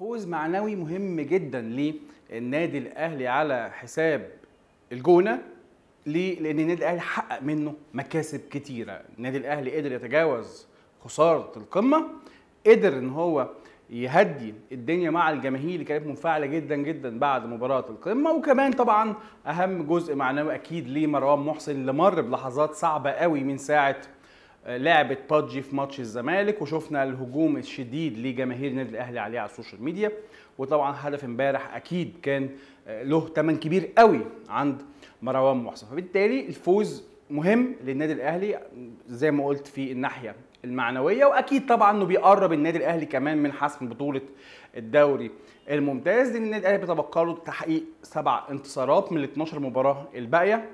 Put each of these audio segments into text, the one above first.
فوز معنوي مهم جدا للنادي الاهلي على حساب الجونه ليه؟ لان النادي الاهلي حقق منه مكاسب كتيره، النادي الاهلي قدر يتجاوز خساره القمه، قدر ان هو يهدي الدنيا مع الجماهير اللي كانت منفعله جدا جدا بعد مباراه القمه وكمان طبعا اهم جزء معنوي اكيد لمروان محسن اللي مر بلحظات صعبه قوي من ساعه لعبه بادجي في ماتش الزمالك وشفنا الهجوم الشديد لجماهير النادي الاهلي عليه على السوشيال ميديا وطبعا هدف امبارح اكيد كان له ثمن كبير قوي عند مروان محسن فبالتالي الفوز مهم للنادي الاهلي زي ما قلت في الناحيه المعنويه واكيد طبعا انه بيقرب النادي الاهلي كمان من حسم بطوله الدوري الممتاز لان النادي الاهلي بيتبقى له تحقيق سبع انتصارات من ال 12 مباراه الباقيه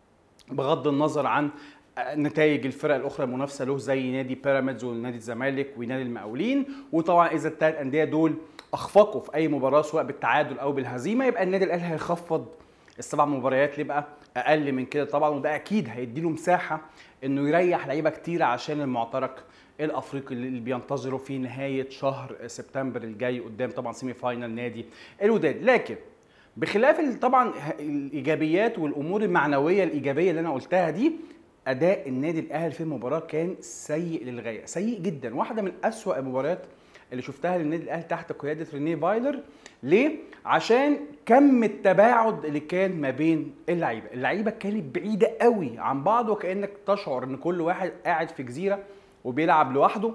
بغض النظر عن نتائج الفرق الاخرى المنافسه له زي نادي بيراميدز ونادي الزمالك ونادي المقاولين وطبعا اذا الثلاث انديه دول اخفقوا في اي مباراه سواء بالتعادل او بالهزيمه يبقى النادي الاهلي هيخفض السبع مباريات اللي يبقى اقل من كده طبعا وده اكيد هيديله مساحه انه يريح لعيبه كتير عشان المعترك الافريقي اللي بينتظره في نهايه شهر سبتمبر الجاي قدام طبعا سيمي فاينال نادي الوداد لكن بخلاف طبعا الايجابيات والامور المعنويه الايجابيه اللي انا قلتها دي اداء النادي الاهلي في المباراه كان سيء للغايه سيء جدا واحده من اسوا المباريات اللي شفتها للنادي الاهلي تحت قياده رينيه فايلر ليه عشان كم التباعد اللي كان ما بين اللعيبه اللعيبه كانت بعيده قوي عن بعض وكانك تشعر ان كل واحد قاعد في جزيره وبيلعب لوحده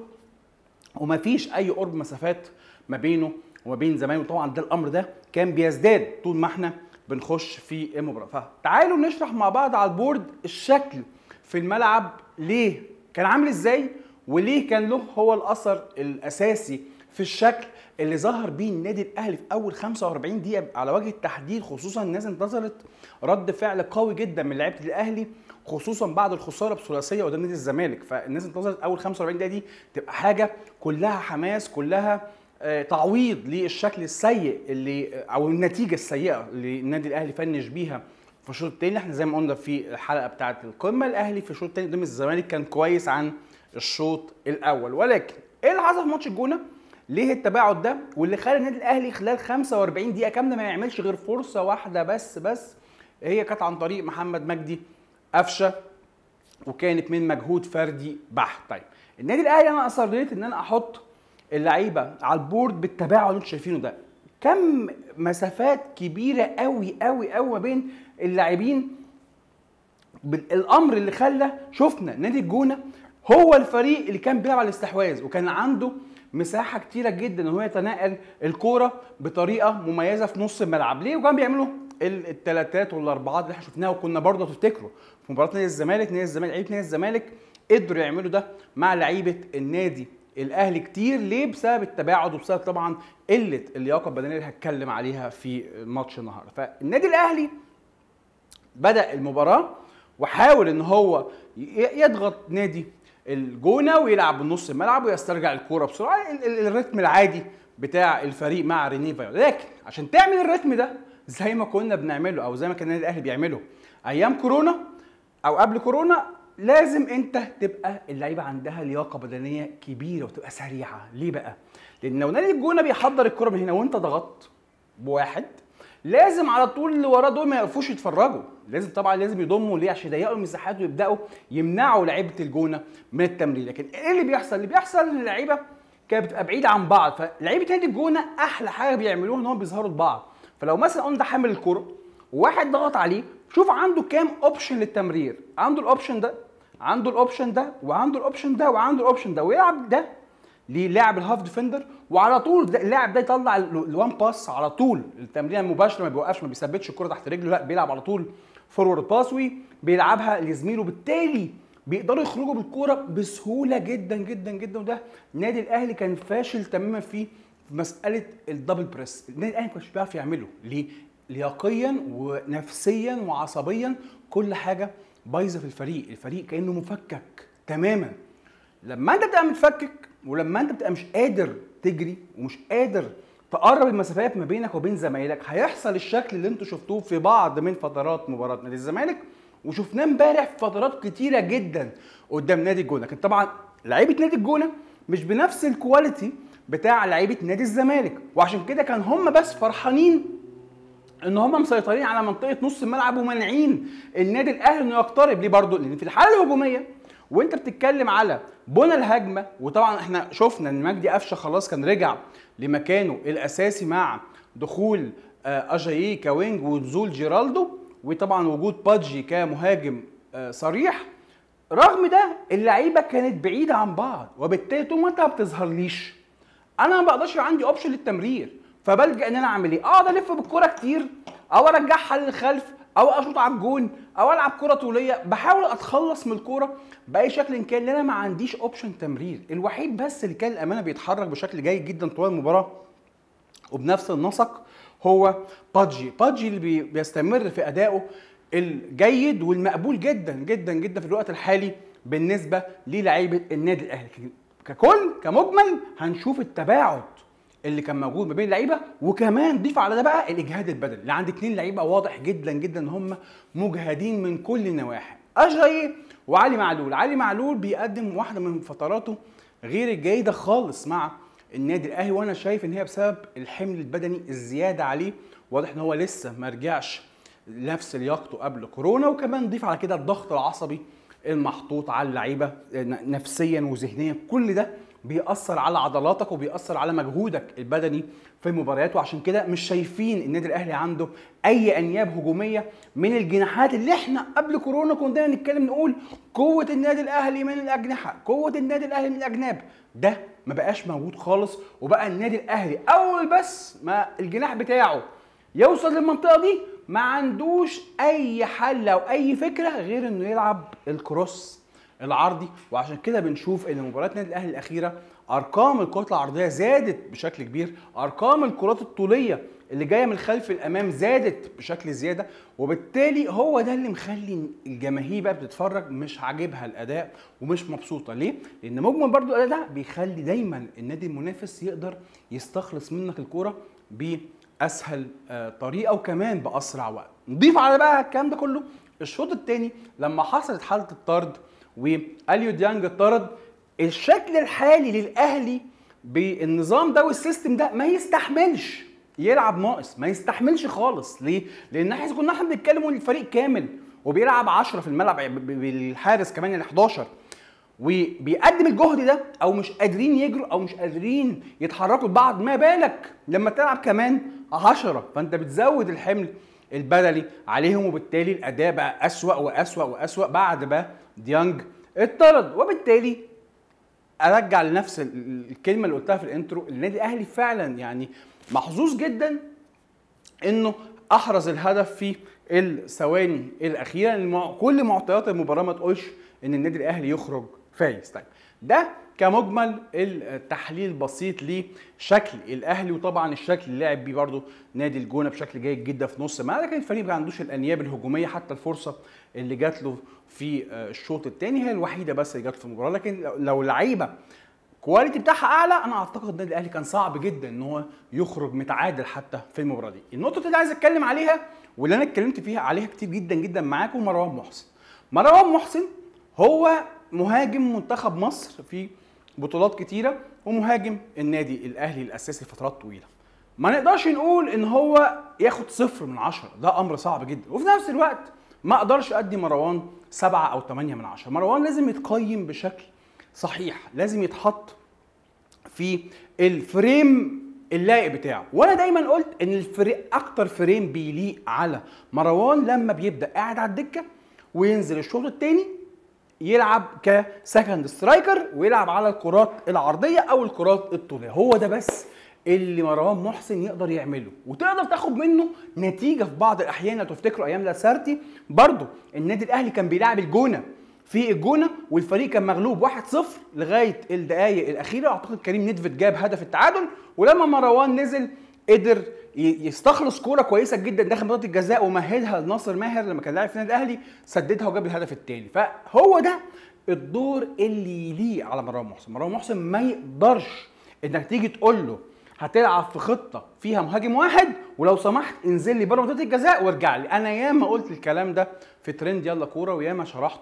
ومفيش اي قرب مسافات ما بينه وما بين زمايله طبعا ده الامر ده كان بيزداد طول ما احنا بنخش في المباراه فتعالوا نشرح مع بعض على البورد الشكل في الملعب ليه كان عامل ازاي وليه كان له هو الاثر الاساسي في الشكل اللي ظهر بيه النادي الاهلي في اول 45 دقيقه على وجه التحديد خصوصا الناس انتظرت رد فعل قوي جدا من لعيبه الاهلي خصوصا بعد الخساره بثلاثيه قدام نادي الزمالك فالناس انتظرت اول 45 دقيقه دي تبقى حاجه كلها حماس كلها تعويض للشكل السيء اللي او النتيجه السيئه اللي النادي الاهلي فنش بيها في الشوط الثاني احنا زي ما قلنا في الحلقه بتاعه القمه الاهلي في الشوط الثاني قدام الزمالك كان كويس عن الشوط الاول ولكن ايه اللي حصل في ماتش الجونه ليه التباعد ده واللي خلى النادي الاهلي خلال 45 دقيقه كامله ما يعملش غير فرصه واحده بس بس هي كانت عن طريق محمد مجدي قفشه وكانت من مجهود فردي بحت طيب النادي الاهلي انا اصريت ان انا احط اللعيبه على البورد بالتباعد اللي انتم شايفينه ده كم مسافات كبيره قوي قوي قوي ما بين اللاعبين الامر اللي خلى شفنا نادي الجونه هو الفريق اللي كان بيلعب على الاستحواذ وكان عنده مساحه كتيره جدا ان هو يتنقل الكوره بطريقه مميزه في نص الملعب ليه وكان بيعملوا الثلاثات والاربعات اللي احنا شفناها وكنا برضه تفتكروا في مباراه نادي الزمالك نادي الزمالك لعيبه نادي الزمالك قدروا يعملوا ده مع لعيبه النادي الاهلي كتير ليه بسبب التباعد وبسبب طبعا قله اللياقه البدنيه اللي هتكلم عليها في ماتش النهارده فالنادي الاهلي بدا المباراه وحاول ان هو يضغط نادي الجونه ويلعب بنص الملعب ويسترجع الكوره بسرعه الريتم العادي بتاع الفريق مع رينيه فايول لكن عشان تعمل الريتم ده زي ما كنا بنعمله او زي ما كان النادي الاهلي بيعمله ايام كورونا او قبل كورونا لازم انت تبقى اللعيبه عندها لياقه بدنيه كبيره وتبقى سريعه ليه بقى لان لو نادي الجونه بيحضر الكره من هنا وانت ضغطت بواحد لازم على طول اللي وراه دول ما يقفوش يتفرجوا لازم طبعا لازم يضموا ليه عشان يضيقوا المساحات ويبداوا يمنعوا لعيبه الجونه من التمرير لكن ايه اللي بيحصل اللي بيحصل ان اللعيبه كانت بتبقى بعيده عن بعض فلعيبه نادي الجونه احلى حاجه بيعملوها ان هم بيظهروا لبعض فلو مثلا قلنا حامل الكره وواحد ضغط عليه شوف عنده كام اوبشن للتمرير عنده الاوبشن ده عنده الاوبشن ده وعنده الاوبشن ده وعنده الاوبشن ده ويلعب ده للاعب الهاف ديفندر وعلى طول اللاعب ده يطلع الوان باس على طول التمريره المباشره ما بيوقفش ما بيثبتش الكره تحت رجله لا بيلعب على طول فورورد باس بيلعبها لزميله بالتالي بيقدروا يخرجوا بالكوره بسهوله جدا جدا جدا وده النادي الاهلي كان فاشل تماما في مساله الدبل بريس النادي الاهلي ما كانش بيعرف يعمله ليه لياقيا ونفسيا وعصبيا كل حاجه بايظه في الفريق الفريق كانه مفكك تماما لما انت بتبقى متفكك ولما انت بتبقى مش قادر تجري ومش قادر تقرب المسافات ما بينك وبين زمايلك هيحصل الشكل اللي انتوا شفتوه في بعض من فترات مباراه نادي الزمالك وشفناه امبارح في فترات كتيره جدا قدام نادي الجونه لكن طبعا لعيبه نادي الجونه مش بنفس الكواليتي بتاع لعيبه نادي الزمالك وعشان كده كان هم بس فرحانين ان هم مسيطرين على منطقه نص الملعب ومانعين النادي الاهلي انه يقترب ليه برضه لان في الحاله الهجوميه وانت بتتكلم على بنى الهجمه وطبعا احنا شفنا ان مجدي قفشه خلاص كان رجع لمكانه الاساسي مع دخول آه، اجاييه كوينج ونزول جيرالدو وطبعا وجود بادجي كمهاجم آه، صريح رغم ده اللعيبه كانت بعيده عن بعض وبالتالي طول ما انت ما بتظهرليش انا ما بقدرش يبقى عندي اوبشن للتمرير فبلجا ان انا اعمل ايه؟ اقعد الف بالكوره كتير او ارجعها للخلف او اشوط على الجون او العب كره طوليه بحاول اتخلص من الكوره باي شكل كان لان انا ما عنديش اوبشن تمرير الوحيد بس اللي كان الامانه بيتحرك بشكل جيد جدا طوال المباراه وبنفس النسق هو بادجي بادجي اللي بي- بيستمر في ادائه الجيد والمقبول جدا جدا جدا في الوقت الحالي بالنسبه للاعيبه النادي الاهلي ككل كمجمل هنشوف التباعد اللي كان موجود ما بين اللعيبه وكمان ضيف على ده بقى الاجهاد البدني اللي عند اتنين لعيبه واضح جدا جدا ان هم مجهدين من كل النواحي اشغي وعلي معلول علي معلول بيقدم واحده من فتراته غير الجيده خالص مع النادي الاهلي وانا شايف ان هي بسبب الحمل البدني الزياده عليه واضح ان هو لسه ما رجعش نفس لياقته قبل كورونا وكمان ضيف على كده الضغط العصبي المحطوط على اللعيبه نفسيا وذهنيا كل ده بيأثر على عضلاتك وبيأثر على مجهودك البدني في المباريات وعشان كده مش شايفين النادي الاهلي عنده اي انياب هجوميه من الجناحات اللي احنا قبل كورونا كنا دايما نتكلم نقول قوه النادي الاهلي من الاجنحه قوه النادي الاهلي من الاجناب ده ما بقاش موجود خالص وبقى النادي الاهلي اول بس ما الجناح بتاعه يوصل للمنطقه دي ما عندوش اي حل او اي فكره غير انه يلعب الكروس العرضي وعشان كده بنشوف ان مباريات النادي الاهلي الاخيره ارقام الكرات العرضيه زادت بشكل كبير ارقام الكرات الطوليه اللي جايه من خلف الامام زادت بشكل زياده وبالتالي هو ده اللي مخلي الجماهير بقى بتتفرج مش عاجبها الاداء ومش مبسوطه ليه لان مجمل برضو الاداء ده بيخلي دايما النادي المنافس يقدر يستخلص منك الكوره باسهل آه، طريقه وكمان باسرع وقت نضيف على بقى الكلام ده كله الشوط الثاني لما حصلت حاله الطرد واليو ديانج اتطرد الشكل الحالي للاهلي بالنظام ده والسيستم ده ما يستحملش يلعب ناقص ما يستحملش خالص ليه؟ لان احنا كنا احنا بنتكلم ان الفريق كامل وبيلعب 10 في الملعب يعني ب- ب- بالحارس كمان ال 11 وبيقدم الجهد ده او مش قادرين يجروا او مش قادرين يتحركوا لبعض ما بالك لما تلعب كمان 10 فانت بتزود الحمل البدني عليهم وبالتالي الاداء بقى اسوا واسوا واسوا بعد ما ديانج اتطرد وبالتالي ارجع لنفس ال- الكلمه اللي قلتها في الانترو النادي الاهلي فعلا يعني محظوظ جدا انه احرز الهدف في الثواني الاخيره لأن مع- كل معطيات المباراه ما تقولش ان النادي الاهلي يخرج فايز طيب ده كمجمل التحليل البسيط لشكل الاهلي وطبعا الشكل اللي لعب بيه برضه نادي الجونه بشكل جيد جدا في نص الملعب لكن الفريق ما عندوش الانياب الهجوميه حتى الفرصه اللي جات له في آه، الشوط الثاني هي الوحيده بس اللي جات في المباراه لكن لو- لو لعيبه كواليتي بتاعها اعلى انا اعتقد النادي الاهلي كان صعب جدا ان هو يخرج متعادل حتى في المباراه دي النقطه اللي عايز اتكلم عليها واللي انا اتكلمت فيها عليها كتير جدا جدا معاكم مروان محسن مروان محسن هو مهاجم منتخب مصر في بطولات كتيره ومهاجم النادي الاهلي الاساسي لفترات طويله ما نقدرش نقول ان هو ياخد صفر من عشرة ده امر صعب جدا وفي نفس الوقت ما اقدرش ادي مروان سبعة او ثمانية من عشرة مروان لازم يتقيم بشكل صحيح لازم يتحط في الفريم اللايق بتاعه وانا دايما قلت ان الفريم اكتر فريم بيليق على مروان لما بيبدا قاعد على الدكه وينزل الشوط الثاني يلعب كسكند سترايكر ويلعب على الكرات العرضيه او الكرات الطوليه هو ده بس اللي مروان محسن يقدر يعمله وتقدر تاخد منه نتيجه في بعض الاحيان لو تفتكروا ايام لاسارتي برضو النادي الاهلي كان بيلعب الجونه في الجونه والفريق كان مغلوب 1-0 لغايه الدقائق الاخيره اعتقد كريم ندفد جاب هدف التعادل ولما مروان نزل قدر ي- يستخلص كوره كويسه جدا داخل منطقه الجزاء ومهدها لناصر ماهر لما كان لاعب في النادي الاهلي سددها وجاب الهدف الثاني فهو ده الدور اللي يليق على مروان محسن مروان محسن ما يقدرش انك تيجي تقول له هتلعب في خطه فيها مهاجم واحد ولو سمحت انزل لي بره منطقه الجزاء وارجع لي انا ياما قلت الكلام ده في ترند يلا كوره وياما شرحته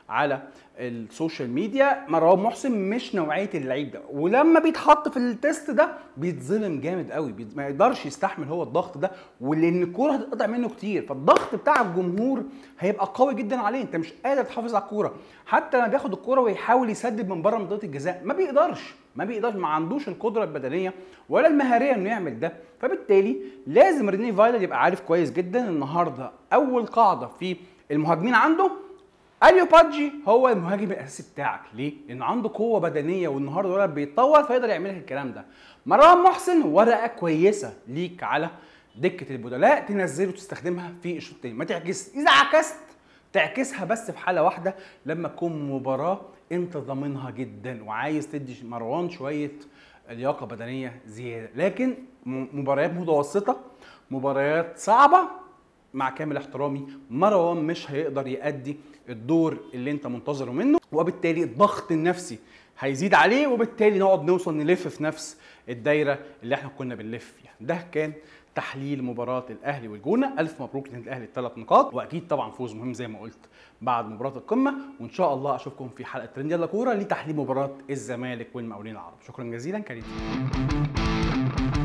على السوشيال ميديا مروان محسن مش نوعيه اللعيب ده ولما بيتحط في التيست ده بيتظلم جامد قوي بيت- ما يقدرش يستحمل هو الضغط ده ولان الكوره هتتقطع منه كتير فالضغط بتاع الجمهور هيبقى قوي جدا عليه انت مش قادر تحافظ على الكوره حتى لما بياخد الكوره ويحاول يسدد من بره منطقه الجزاء ما بيقدرش ما بيقدرش ما عندوش القدره البدنيه ولا المهاريه انه يعمل ده فبالتالي لازم ريني فايلر يبقى عارف كويس جدا النهارده اول قاعده في المهاجمين عنده اليو بادجي هو المهاجم الاساسي بتاعك ليه؟ لان عنده قوه بدنيه والنهارده الولد بيتطور فيقدر يعمل لك الكلام ده. مروان محسن ورقه كويسه ليك على دكه البدلاء تنزله وتستخدمها في الشوط الثاني، ما تعكس اذا عكست تعكسها بس في حاله واحده لما تكون مباراه انت ضامنها جدا وعايز تدي مروان شويه لياقه بدنيه زياده، لكن م- مباريات متوسطه مباريات صعبه مع كامل احترامي مروان مش هيقدر يأدي الدور اللي انت منتظره منه وبالتالي الضغط النفسي هيزيد عليه وبالتالي نقعد نوصل نلف في نفس الدايره اللي احنا كنا بنلف فيها ده كان تحليل مباراة الأهلي والجونة، ألف مبروك للنادي الأهلي الثلاث نقاط، وأكيد طبعا فوز مهم زي ما قلت بعد مباراة القمة، وإن شاء الله أشوفكم في حلقة ترند يلا كورة لتحليل مباراة الزمالك والمقاولين العرب، شكرا جزيلا كريم